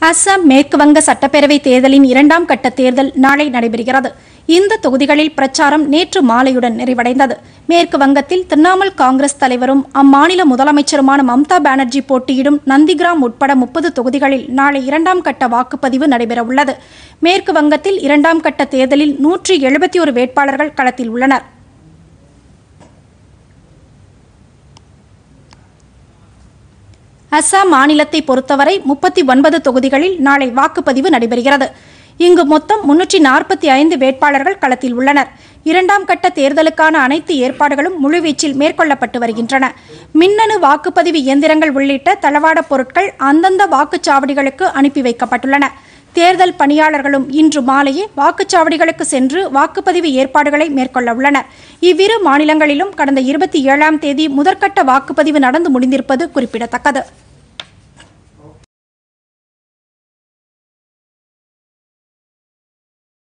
அஸ்ஸாம் மேற்கு வங்க சட்டப்பேரவை தேர்தலின் இரண்டாம் கட்ட தேர்தல் நாளை நடைபெறுகிறது இந்த தொகுதிகளில் பிரச்சாரம் நேற்று மாலையுடன் நிறைவடைந்தது மேற்கு வங்கத்தில் திரிணாமுல் காங்கிரஸ் தலைவரும் அம்மாநில முதலமைச்சருமான மம்தா பானர்ஜி போட்டியிடும் நந்திகிராம் உட்பட முப்பது தொகுதிகளில் நாளை இரண்டாம் கட்ட வாக்குப்பதிவு நடைபெறவுள்ளது மேற்கு வங்கத்தில் இரண்டாம் கட்ட தேர்தலில் நூற்றி எழுபத்தி ஒரு வேட்பாளர்கள் களத்தில் உள்ளனர் அஸ்ஸாம் மாநிலத்தை பொறுத்தவரை முப்பத்தி ஒன்பது தொகுதிகளில் நாளை வாக்குப்பதிவு நடைபெறுகிறது இங்கு மொத்தம் முன்னூற்றி நாற்பத்தி ஐந்து வேட்பாளர்கள் களத்தில் உள்ளனர் இரண்டாம் கட்ட தேர்தலுக்கான அனைத்து ஏற்பாடுகளும் முழுவீச்சில் மேற்கொள்ளப்பட்டு வருகின்றன மின்னணு வாக்குப்பதிவு இயந்திரங்கள் உள்ளிட்ட தளவாட பொருட்கள் அந்தந்த வாக்குச்சாவடிகளுக்கு அனுப்பி வைக்கப்பட்டுள்ளன தேர்தல் பணியாளர்களும் இன்று மாலையே வாக்குச்சாவடிகளுக்கு சென்று வாக்குப்பதிவு ஏற்பாடுகளை மேற்கொள்ள உள்ளனர் இவ்விரு மாநிலங்களிலும் கடந்த இருபத்தி ஏழாம் தேதி முதற்கட்ட வாக்குப்பதிவு நடந்து முடிந்திருப்பது குறிப்பிடத்தக்கது